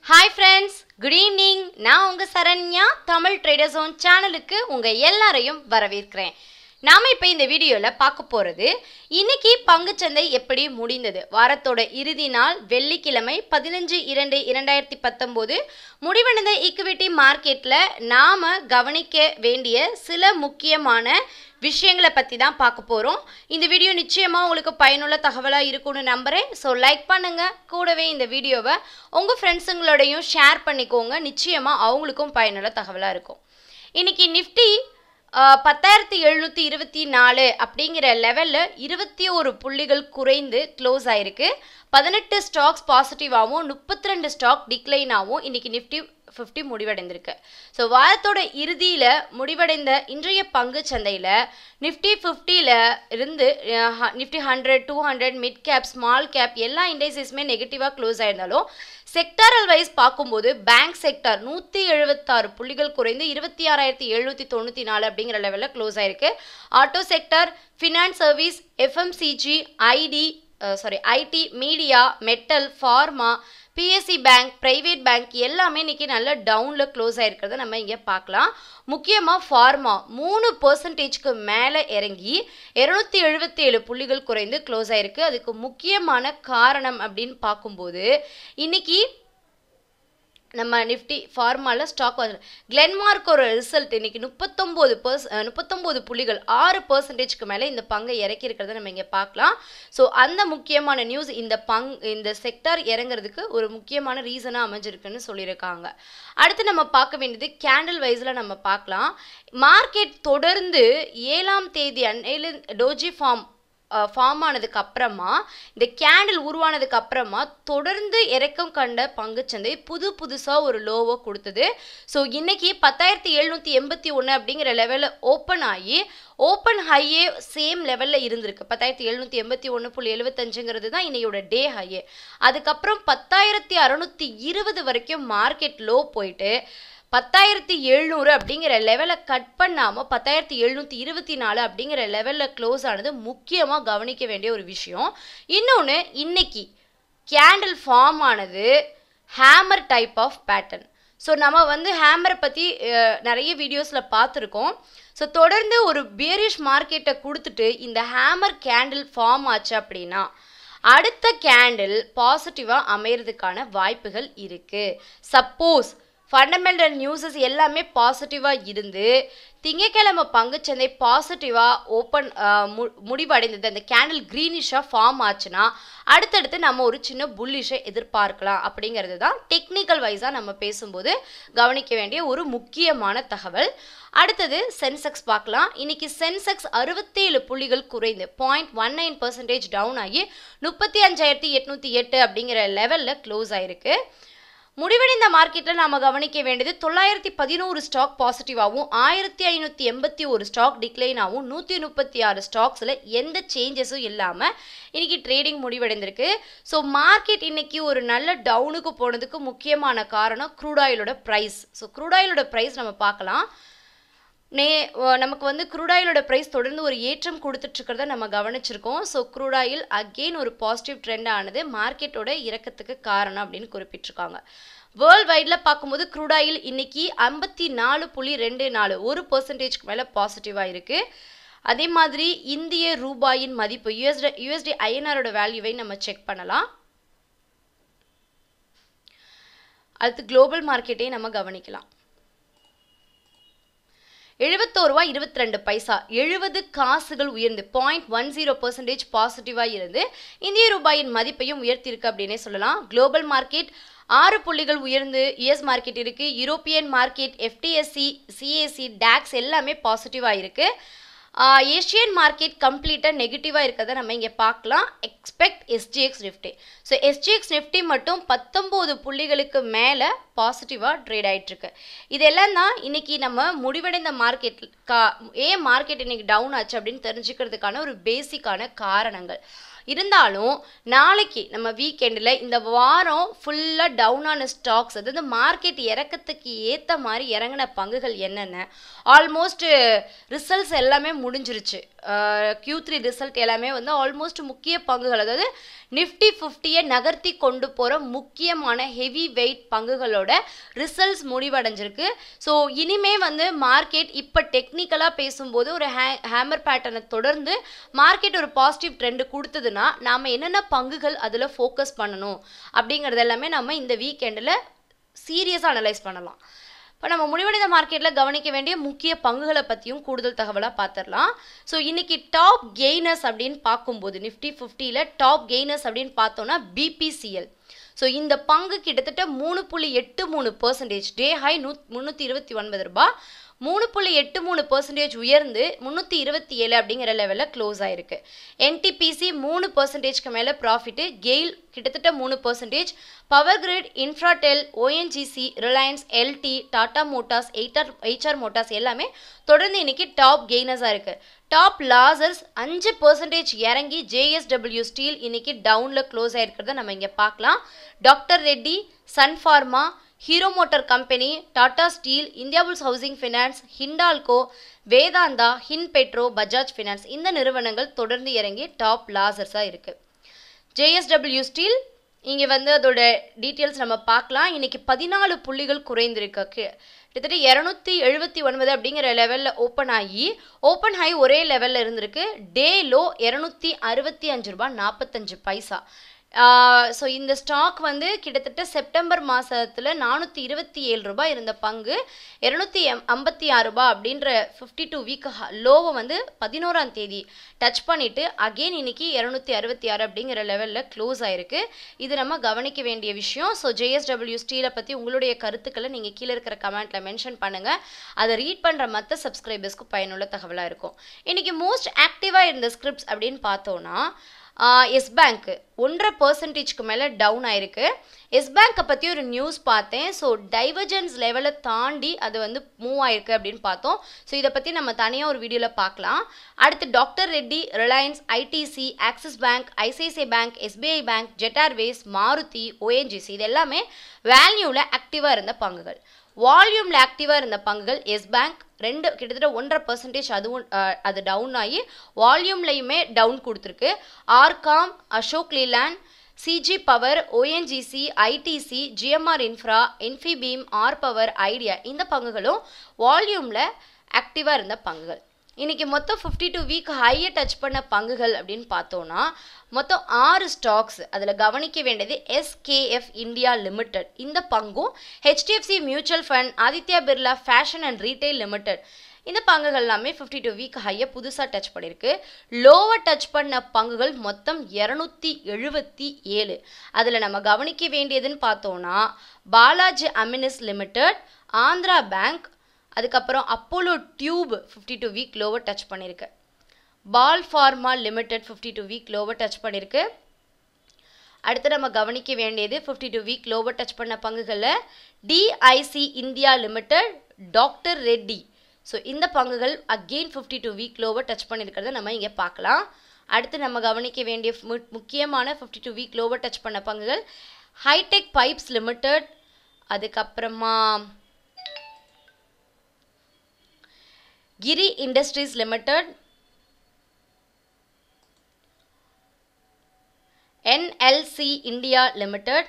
hi friends good evening நான் உங்கள் Saranya Tamil trader zone சேனலுக்கு உங்கள் எல்லாரையும் வரவேற்கிறேன் நாம் இப்போ இந்த வீடியோவில் பார்க்க போகிறது இன்னைக்கு பங்குச்சந்தை எப்படி முடிந்தது வாரத்தோட இறுதி நாள் வெள்ளிக்கிழமை பதினஞ்சு இரண்டு இரண்டாயிரத்தி பத்தொம்போது முடிவடைந்த ஈக்விட்டி மார்க்கெட்டில் நாம் கவனிக்க வேண்டிய சில முக்கியமான விஷயங்களை பற்றி தான் பார்க்க போகிறோம் இந்த வீடியோ நிச்சயமாக உங்களுக்கு பயனுள்ள தகவலாக இருக்கும்னு நம்புகிறேன் ஸோ லைக் பண்ணுங்கள் கூடவே இந்த வீடியோவை உங்கள் ஃப்ரெண்ட்ஸுங்களோடையும் ஷேர் பண்ணிக்கோங்க நிச்சயமாக அவங்களுக்கும் பயனுள்ள தகவலாக இருக்கும் இன்னைக்கு நிஃப்டி பத்தாயிரத்தி எழுநூற்றி இருபத்தி நாலு அப்படிங்கிற லெவலில் இருபத்தி ஒரு புள்ளிகள் குறைந்து க்ளோஸ் ஆயிருக்கு பதினெட்டு ஸ்டாக்ஸ் பாசிட்டிவாகவும் முப்பத்தி ரெண்டு ஸ்டாக் டிக்ளைனாகவும் இன்னைக்கு நிஃப்டி ஃபிஃப்டி முடிவடைந்திருக்கு ஸோ வாரத்தோட இறுதியில் முடிவடைந்த இன்றைய பங்கு சந்தையில் நிஃப்டி ஃபிஃப்டியில் இருந்து Nifty hundred two hundred mid cap small cap எல்லா இண்டைசஸுமே நெகட்டிவாக க்ளோஸ் ஆயிருந்தாலும் செக்டாரல் வைஸ் பார்க்கும்போது பேங்க் செக்டார் நூற்றி எழுபத்தாறு புள்ளிகள் குறைந்து இருபத்தி ஆறாயிரத்தி எழுநூற்றி தொண்ணூற்றி நாலு அப்படிங்கிற லெவலில் க்ளோஸ் ஆயிருக்கு auto sector finance service FMCG IT sorry IT media metal pharma PSC bank private bank எல்லாமே இன்னைக்கு நல்ல டவுனில் க்ளோஸ் ஆயிருக்கிறத நம்ம இங்கே பார்க்கலாம் முக்கியமாக ஃபார்மா மூணு பர்சன்டேஜ்க்கு மேலே இறங்கி இரநூத்தி எழுபத்தி ஏழு புள்ளிகள் குறைந்து க்ளோஸ் ஆயிருக்கு அதுக்கு முக்கியமான காரணம் அப்படின்னு பார்க்கும்போது இன்னைக்கு நம்ம நிஃப்டி ஃபார்மாவில் ஸ்டாக் வந்து கிளென்மார்க்கோட ரிசல்ட் இன்னைக்கு முப்பத்தொம்போது பர்ஸ் முப்பத்தொம்போது புள்ளிகள் ஆறு பர்சன்டேஜ்க்கு மேலே இந்த பங்கை இறக்கி இருக்கிறத நம்ம இங்கே பார்க்கலாம் ஸோ அந்த முக்கியமான நியூஸ் இந்த பங் இந்த செக்டார் இறங்குறதுக்கு ஒரு முக்கியமான ரீசனாக அமைஞ்சிருக்குன்னு சொல்லியிருக்காங்க அடுத்து நம்ம பார்க்க வேண்டியது கேண்டில் வைஸில் நம்ம பார்க்கலாம் மார்க்கெட் தொடர்ந்து ஏழாம் தேதி அன்னையில டோஜி ஃபார்ம் ஃபார்ம் ஆனதுக்கு அப்புறமா இந்த கேண்டில் உருவானதுக்கு அப்புறமா தொடர்ந்து இறக்கம் கண்ட பங்குச்சந்தை புது புதுசாக ஒரு லோவை கொடுத்தது ஸோ இன்னைக்கு பத்தாயிரத்தி எழுநூற்றி எண்பத்தி ஒன்று அப்படிங்கிற லெவலில் ஓப்பன் ஆகி ஓப்பன் ஹையே சேம் லெவலில் இருந்திருக்கு பத்தாயிரத்தி எழுநூற்றி எண்பத்தி ஒன்று புள்ளி எழுபத்தஞ்சுங்கிறது தான் இன்னையோட டே ஹையே அதுக்கப்புறம் பத்தாயிரத்தி அறநூற்றி இருபது வரைக்கும் மார்க்கெட் லோ போயிட்டு பத்தாயிரத்தி எழுநூறு அப்படிங்கிற லெவலை கட் பண்ணாமல் பத்தாயிரத்தி எழுநூற்றி இருபத்தி நாலு அப்படிங்கிற லெவலில் க்ளோஸ் ஆனது முக்கியமாக கவனிக்க வேண்டிய ஒரு விஷயம் இன்னொன்று இன்னைக்கு கேண்டில் ஃபார்ம் ஆனது hammer type of pattern so நம்ம வந்து ஹேமரை பற்றி நிறைய வீடியோஸில் பார்த்துருக்கோம் ஸோ தொடர்ந்து ஒரு பியரிஷ் மார்க்கெட்டை கொடுத்துட்டு இந்த ஹேமர் கேண்டில் ஃபார்ம் ஆச்சு அப்படின்னா அடுத்த கேண்டில் பாசிட்டிவாக அமையறதுக்கான வாய்ப்புகள் இருக்குது சப்போஸ் ஃபண்டமெண்டல் நியூஸஸ் எல்லாமே பாசிட்டிவாக இருந்து திங்கக்கிழமை பங்குச்சந்தை பாசிட்டிவாக ஓப்பன் மு முடிவடைந்தது அந்த கேண்டில் க்ரீனிஷாக ஃபார்ம் ஆச்சுன்னா அடுத்தடுத்து நம்ம ஒரு சின்ன புல்லிஷை எதிர்பார்க்கலாம் அப்படிங்கிறது தான் டெக்னிக்கல் வைஸாக நம்ம பேசும்போது கவனிக்க வேண்டிய ஒரு முக்கியமான தகவல் அடுத்தது சென்செக்ஸ் பார்க்கலாம் இன்னைக்கு சென்செக்ஸ் அறுபத்தேழு புள்ளிகள் குறைந்து point one nine percentage down ஆகி முப்பத்தி அஞ்சாயிரத்தி எட்நூற்றி எட்டு அப்படிங்கிற லெவலில் க்ளோஸ் ஆயிருக்கு முடிவடைந்த மார்க்கெட்டில் நாம் கவனிக்க வேண்டியது தொள்ளாயிரத்தி பதினோரு ஸ்டாக் பாசிட்டிவாகவும் ஆயிரத்தி ஐநூற்றி எண்பத்தி ஒரு ஸ்டாக் டிக்ளைனாகவும் நூற்றி முப்பத்தி ஆறு ஸ்டாக்ஸில் எந்த சேஞ்சஸும் இல்லாமல் இன்னைக்கு ட்ரேடிங் முடிவடைந்திருக்கு ஸோ மார்க்கெட் இன்னைக்கு ஒரு நல்ல டவுனுக்கு போனதுக்கு முக்கியமான காரணம் க்ரூடாயிலோட ப்ரைஸ் ஸோ க்ரூடாயிலோட ப்ரைஸ் நம்ம பார்க்கலாம் நே நமக்கு வந்து க்ரூடாயிலோட ப்ரைஸ் தொடர்ந்து ஒரு ஏற்றம் கொடுத்துட்ருக்கிறத நம்ம கவனிச்சிருக்கோம் ஸோ க்ரூடாயில் அகெயின் ஒரு பாசிட்டிவ் ட்ரெண்ட் ஆனது மார்க்கெட்டோட இறக்கத்துக்கு காரணம் அப்படின்னு குறிப்பிட்டிருக்காங்க வேர்ல்ட் வைடில் பார்க்கும்போது க்ரூடாயில் இன்னைக்கு ஐம்பத்தி நாலு புள்ளி ரெண்டு நாலு ஒரு பர்சன்டேஜ்க்கு மேலே பாசிட்டிவாக இருக்குது அதே மாதிரி இந்திய ரூபாயின் மதிப்பு யூஎஸ்டி யூஎஸ்டி ஐஎன்ஆரோட வேல்யூவை நம்ம செக் பண்ணலாம் அடுத்து குளோபல் மார்க்கெட்டையும் நம்ம கவனிக்கலாம் எழுபத்தோரு ரூபா இருபத்தி ரெண்டு பைசா எழுபது காசுகள் உயர்ந்து பாயிண்ட் ஒன் ஜீரோ பர்சன்டேஜ் பாசிட்டிவாக இருந்து இந்திய ரூபாயின் மதிப்பையும் உயர்த்தியிருக்கு அப்படின்னே சொல்லலாம் குளோபல் மார்க்கெட் ஆறு புள்ளிகள் உயர்ந்து யுஎஸ் மார்க்கெட் இருக்குது European market FTSC CAC DAX எல்லாமே பாசிட்டிவாக இருக்குது ஏஷியன் மார்க்கெட் கம்ப்ளீட்டாக நெகட்டிவாக இருக்கிறத நம்ம இங்கே பார்க்கலாம் expect SGX Nifty so SGX Nifty மட்டும் பத்தொம்போது புள்ளிகளுக்கு மேலே பாசிட்டிவாக ட்ரேட் ஆகிட்டுருக்கு இதெல்லாம் தான் இன்றைக்கி நம்ம முடிவடைந்த மார்க்கெட் கா ஏன் மார்க்கெட் இன்றைக்கி டவுன் ஆச்சு அப்படின்னு தெரிஞ்சுக்கிறதுக்கான ஒரு பேசிக்கான காரணங்கள் இருந்தாலும் நாளைக்கு நம்ம வீக்கெண்டில் இந்த வாரம் ஃபுல்லாக டவுனான ஸ்டாக்ஸ் அதாவது மார்க்கெட் இறக்கத்துக்கு ஏற்ற மாதிரி இறங்கின பங்குகள் என்னென்ன ஆல்மோஸ்ட் ரிசல்ட்ஸ் எல்லாமே முடிஞ்சிருச்சு கியூ த்ரீ ரிசல்ட் எல்லாமே வந்து ஆல்மோஸ்ட் முக்கிய பங்குகள் அதாவது நிஃப்டி ஃபிஃப்டியை நகர்த்தி கொண்டு போகிற முக்கியமான ஹெவி வெயிட் பங்குகளோட ரிசல்ட்ஸ் முடிவடைஞ்சிருக்கு ஸோ இனிமே வந்து மார்க்கெட் இப்போ டெக்னிக்கலாக பேசும்போது ஒரு ஹே ஹேமர் பேட்டர்னை தொடர்ந்து மார்க்கெட் ஒரு பாசிட்டிவ் ட்ரெண்டு கொடுத்ததுன்னா நாம் என்னென்ன பங்குகள் அதில் ஃபோக்கஸ் பண்ணணும் அப்படிங்கிறது எல்லாமே நம்ம இந்த வீக்கெண்டில் சீரியஸாக அனலைஸ் பண்ணலாம் இப்போ நம்ம முடிவடைந்த மார்க்கெட்டில் கவனிக்க வேண்டிய முக்கிய பங்குகளை பற்றியும் கூடுதல் தகவலாக பார்த்துடலாம் ஸோ இன்னைக்கு டாப் கெய்னர்ஸ் அப்படின்னு பார்க்கும்போது நிஃப்டி ஃபிஃப்டியில் டாப் கெய்னர்ஸ் அப்படின்னு பார்த்தோன்னா பிபிசிஎல் ஸோ இந்த பங்கு கிட்டத்தட்ட மூணு புள்ளி எட்டு மூணு பர்சன்டேஜ் டே ஹை நூ முந்நூற்றி இருபத்தி ஒன்பது ரூபாய் மூணு புள்ளி எட்டு மூணு பர்சன்டேஜ் உயர்ந்து முந்நூற்றி இருபத்தி ஏழு அப்படிங்கிற லெவலில் க்ளோஸ் ஆயிருக்கு என்டிபிசி மூணு பர்சன்டேஜ்க்கு மேலே ப்ராஃபிட்டு கெயில் கிட்டத்தட்ட மூணு percentage Power Grid Infratel ONGC Reliance LT Tata Motors எய்டார் ஹெச்ஆர் மோட்டார்ஸ் எல்லாமே தொடர்ந்து இன்னைக்கு டாப் கெய்னர்ஸாக இருக்குது டாப் லாசர்ஸ் அஞ்சு பர்சன்டேஜ் இறங்கி ஜேஎஸ்டபிள்யூ ஸ்டீல் இன்னைக்கு டவுனில் க்ளோஸ் ஆயிருக்கிறத நம்ம இங்கே பார்க்கலாம் Doctor Reddy Sun Pharma Hero Motor Company Tata Steel Indiabulls Housing Finance Hindalco Vedanta ஹின் பெட்ரோ பஜாஜ் ஃபினான்ஸ் இந்த நிறுவனங்கள் தொடர்ந்து இறங்கி டாப் லாசர்ஸாக இருக்குது ஜேஎஸ்டபிள்யூ ஸ்டீல் இங்கே வந்து அதோட டீட்டெயில்ஸ் நம்ம பார்க்கலாம் இன்னைக்கு பதினாலு புள்ளிகள் குறைந்திருக்கு கிட்டத்தட்ட இரநூத்தி எழுபத்தி ஒன்பது அப்படிங்கிற லெவலில் ஓப்பன் ஆகி ஓப்பன் ஹை ஒரே லெவலில் இருந்திருக்கு டே லோ இரநூத்தி அறுபத்தி அஞ்சு ரூபாய் நாற்பத்தஞ்சு பைசா ஸோ இந்த ஸ்டாக் வந்து கிட்டத்தட்ட செப்டம்பர் மாதத்தில் நானூற்றி இருபத்தி ஏழு ரூபாய் இருந்த பங்கு இரநூத்தி எம் ஐம்பத்தி ஆறு ரூபாய் அப்படின்ற ஃபிஃப்டி டூ வீக் லோவை வந்து பதினோராம் தேதி டச் பண்ணிவிட்டு அகெயின் இன்னைக்கு இரநூத்தி அறுபத்தி ஆறு அப்படிங்கிற லெவலில் க்ளோஸ் ஆயிருக்கு இது நம்ம கவனிக்க வேண்டிய விஷயம் ஸோ ஜேஎஸ்டபிள்யூ ஸ்டீலை பற்றி உங்களுடைய கருத்துக்களை நீங்கள் கீழே இருக்கிற கமெண்ட்டில் மென்ஷன் பண்ணுங்கள் அதை ரீட் பண்ணுற மற்ற சப்ஸ்கிரைபர்ஸ்க்கு பயனுள்ள தகவலாக இருக்கும் இன்றைக்கி மோஸ்ட் ஆக்டிவாக இருந்த ஸ்கிரிப்ட்ஸ் அப்படின்னு பார்த்தோன்னா எஸ் பேங்க்கு ஒன்றரை பர்சன்டேஜ்க்கு மேலே டவுன் ஆயிருக்கு எஸ் பேங்க்கை பற்றி ஒரு நியூஸ் பார்த்தேன் ஸோ டைவர்ஜன்ஸ் லெவலை தாண்டி அது வந்து மூவ் ஆயிருக்கு அப்படின்னு பார்த்தோம் ஸோ இதை பற்றி நம்ம தனியாக ஒரு வீடியோவில் பார்க்கலாம் அடுத்து Doctor Reddy Reliance ITC Axis Bank ICICI Bank SBI Bank Jet Airways Maruti ONGC இது எல்லாமே வேல்யூவில் ஆக்டிவாக இருந்த பங்குகள் வால்யூமில் ஆக்டிவாக இருந்த பங்குகள் எஸ் பேங்க் ரெண்டு கிட்டத்தட்ட ஒன்றரை பர்சன்டேஜ் அதுவும் அது டவுன் ஆகி வால்யூம்லையுமே டவுன் கொடுத்துருக்கு RCom Ashok Leyland CG Power ONGC ITC GMR Infra Infibeam R Power Idea இந்த பங்குகளும் வால்யூமில் ஆக்டிவாக இருந்த பங்குகள் இன்றைக்கி மொத்தம் ஃபிஃப்டி டூ வீக் ஹையை டச் பண்ண பங்குகள் அப்படின்னு பார்த்தோன்னா மொத்தம் ஆறு ஸ்டாக்ஸ் அதில் கவனிக்க வேண்டியது எஸ்கேஎஃப் இந்தியா லிமிடெட் இந்த பங்கும் HDFC Mutual Fund Aditya Birla Fashion and Retail Limited இந்த பங்குகள் எல்லாமே ஃபிஃப்டி டூ வீக் ஹையை புதுசாக டச் பண்ணியிருக்கு லோவர் டச் பண்ண பங்குகள் மொத்தம் இரநூத்தி எழுபத்தி ஏழு அதில் நம்ம கவனிக்க வேண்டியதுன்னு பார்த்தோன்னா Balaji Amines Limited Andhra Bank அதுக்கப்புறம் Apollo Tube fifty two week lower touch பண்ணியிருக்கு Bal Pharma Limited fifty two week lower touch பண்ணியிருக்கு அடுத்து நம்ம கவனிக்க வேண்டியது fifty two week lower touch பண்ண பங்குகளில் DIC India Limited Doctor Reddy so இந்த பங்குகள் again fifty two week lower touch பண்ணியிருக்கிறத நம்ம இங்கே பார்க்கலாம் அடுத்து நம்ம கவனிக்க வேண்டிய முக்கியமான fifty two week lower touch பண்ண பங்குகள் ஹைடெக் பைப்ஸ் லிமிடெட் அதுக்கப்புறமா Kiri Industries Limited NLC India Limited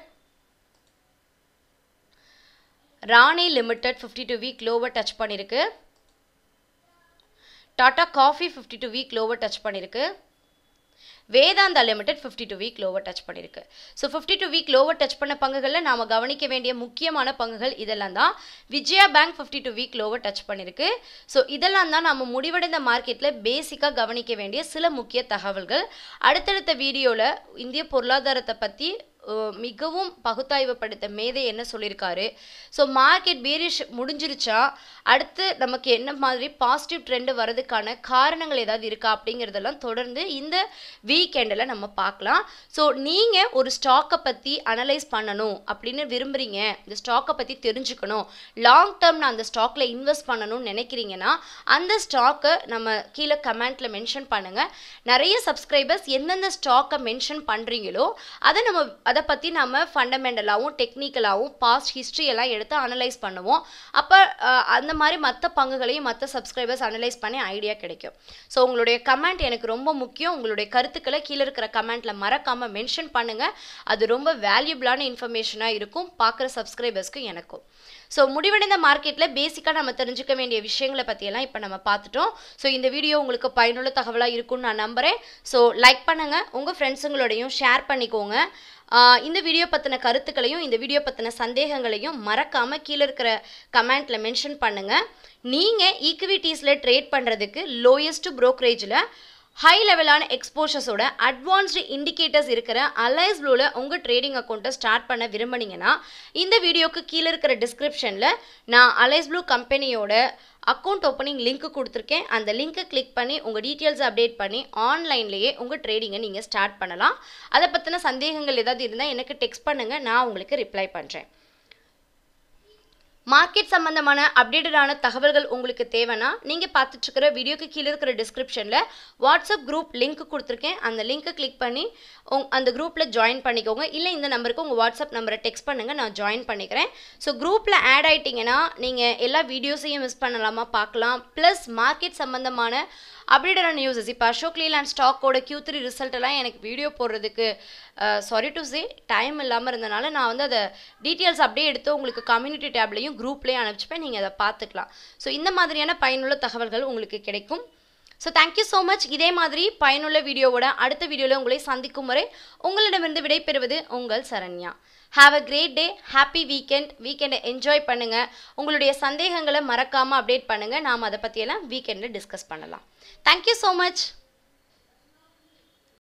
Rane Limited fifty two week lower touch பண்ணியிருக்கு Tata Coffee fifty two week lower touch பண்ணியிருக்கு Vedanta Limited fifty two week lower touch பண்ணியிருக்கு so fifty two week lower touch பண்ண பங்குகளில் நாம் கவனிக்க வேண்டிய முக்கியமான பங்குகள் இதெல்லாம் தான் Vijaya Bank fifty two week lower touch பண்ணியிருக்கு ஸோ இதெல்லாம் தான் நம்ம முடிவடைந்த மார்க்கெட்டில் பேசிக்காக கவனிக்க வேண்டிய சில முக்கிய தகவல்கள் அடுத்தடுத்த வீடியோவில் இந்திய பொருளாதாரத்தை பற்றி மிகவும் பகுத்தாய்வு படுத்த மேதை என்ன சொல்லியிருக்காரு ஸோ மார்க்கெட் பேரிஷ் முடிஞ்சிருச்சா அடுத்து நமக்கு என்ன மாதிரி பாசிட்டிவ் ட்ரெண்டு வரதுக்கான காரணங்கள் ஏதாவது இருக்கா அப்படிங்கிறதெல்லாம் தொடர்ந்து இந்த வீக்கெண்டில் நம்ம பார்க்கலாம் ஸோ நீங்கள் ஒரு ஸ்டாக்கை பற்றி அனலைஸ் பண்ணணும் அப்படின்னு விரும்புகிறீங்க இந்த ஸ்டாக்கை பற்றி தெரிஞ்சுக்கணும் லாங் டேர்ம் நான் அந்த ஸ்டாக்கில் இன்வெஸ்ட் பண்ணணும்னு நினைக்கிறீங்கன்னா அந்த ஸ்டாக்கை நம்ம கீழே கமெண்ட்டில் மென்ஷன் பண்ணுங்கள் நிறைய சப்ஸ்கிரைபர்ஸ் எந்தெந்த ஸ்டாக்கை மென்ஷன் பண்ணுறீங்களோ அதை நம்ம அதை பற்றி நம்ம ஃபண்டமெண்டலாகவும் டெக்னிக்கலாகவும் பாஸ்ட் ஹிஸ்ட்ரி எல்லாம் எடுத்து அனலைஸ் பண்ணுவோம் அப்போ அந்த மாதிரி மற்ற பங்குகளையும் மற்ற சப்ஸ்கிரைபர்ஸ் அனலைஸ் பண்ணி ஐடியா கிடைக்கும் ஸோ உங்களுடைய கமெண்ட் எனக்கு ரொம்ப முக்கியம் உங்களுடைய கருத்துக்களை கீழே இருக்கிற கமெண்ட்டில் மறக்காமல் மென்ஷன் பண்ணுங்கள் அது ரொம்ப வேல்யூபிளான இன்ஃபர்மேஷனாக இருக்கும் பார்க்குற சப்ஸ்கிரைபர்ஸ்க்கு எனக்கும் ஸோ முடிவடைந்த மார்க்கெட்டில் பேசிக்காக நம்ம தெரிஞ்சுக்க வேண்டிய விஷயங்களை பற்றியெல்லாம் இப்போ நம்ம பார்த்துட்டோம் ஸோ இந்த வீடியோ உங்களுக்கு பயனுள்ள தகவலாக இருக்கும்னு நான் நம்புகிறேன் ஸோ லைக் பண்ணுங்கள் உங்கள் ஃப்ரெண்ட்ஸுங்களோடையும் ஷேர் பண்ணிக்கோங்க ஆஹ் இந்த வீடியோ பற்றின கருத்துக்களையும் இந்த வீடியோ பற்றின சந்தேகங்களையும் மறக்காமல் கீழே இருக்கிற கமெண்ட்டில் மென்ஷன் பண்ணுங்கள் நீங்கள் ஈக்விட்டீஸில் ட்ரேட் பண்ணுறதுக்கு லோயஸ்ட் ப்ரோக்கரேஜில் ஹை லெவலான எக்ஸ்போஷர்ஸோட அட்வான்ஸ்டு இண்டிகேட்டர்ஸ் இருக்கிற அலைஸ் ப்ளூவில் உங்கள் ட்ரேடிங் அக்கௌண்ட்டை ஸ்டார்ட் பண்ண விரும்புனீங்கன்னா இந்த வீடியோக்கு கீழே இருக்கிற டிஸ்கிரிப்ஷனில் நான் அலைஸ் ப்ளூ கம்பெனியோட அக்கௌண்ட் ஓப்பனிங் லிங்க் கொடுத்துருக்கேன் அந்த லிங்க்கை கிளிக் பண்ணி உங்கள் டீட்டெயில்ஸ் அப்டேட் பண்ணி ஆன்லைன்லேயே உங்கள் ட்ரேடிங்கை நீங்கள் ஸ்டார்ட் பண்ணலாம் அதை பற்றின சந்தேகங்கள் ஏதாவது இருந்தால் எனக்கு டெக்ஸ்ட் பண்ணுங்கள் நான் உங்களுக்கு ரிப்ளை பண்ணுறேன் மார்க்கெட் சம்பந்தமான அப்டேட்டடான தகவல்கள் உங்களுக்கு தேவைன்னா நீங்கள் பார்த்துட்ருக்கிற வீடியோக்கு கீழே இருக்கிற டிஸ்கிரிப்ஷனில் வாட்ஸ்அப் குரூப் லிங்க் கொடுத்துருக்கேன் அந்த லிங்க்கை கிளிக் பண்ணி உங் அந்த குரூப்பில் ஜாயின் பண்ணிக்கோங்க இல்லை இந்த நம்பருக்கு உங்கள் வாட்ஸ்அப் நம்பரை டெக்ஸ்ட் பண்ணுங்கள் நான் ஜாயின் பண்ணிக்கிறேன் ஸோ குரூப்பில் ஆட் ஆயிட்டீங்கன்னா நீங்கள் எல்லா வீடியோஸையும் மிஸ் பண்ணலாமா பார்க்கலாம் ப்ளஸ் மார்க்கெட் சம்பந்தமான அப்டேட்டடான நியூஸஸ் இப்போ அசோக் லீலாண்ட் ஸ்டாக்கோட கியூ த்ரீ ரிசல்ட் எல்லாம் எனக்கு வீடியோ போடுறதுக்கு சாரி டு சே டைம் இல்லாமல் இருந்தனால நான் வந்து அதை டீட்டெயில்ஸ் அப்படியே எடுத்து உங்களுக்கு கம்யூனிட்டி டேப்லையும் குரூப்லேயும் அனுப்பிச்சிப்பேன் நீங்கள் அதை பார்த்துக்கலாம் ஸோ இந்த மாதிரியான பயனுள்ள தகவல்கள் உங்களுக்கு கிடைக்கும் ஸோ தேங்க்யூ ஸோ மச் இதே மாதிரி பயனுள்ள வீடியோவோட அடுத்த வீடியோவில் உங்களை சந்திக்கும் வரை உங்களிடமிருந்து விடைபெறுவது உங்கள் Saranya have a great day happy weekend வீக்கெண்டை என்ஜாய் பண்ணுங்கள் உங்களுடைய சந்தேகங்களை மறக்காமல் அப்டேட் பண்ணுங்கள் நாம் அதை பற்றியெல்லாம் வீக்கெண்டில் டிஸ்கஸ் பண்ணலாம் தேங்க்யூ ஸோ மச்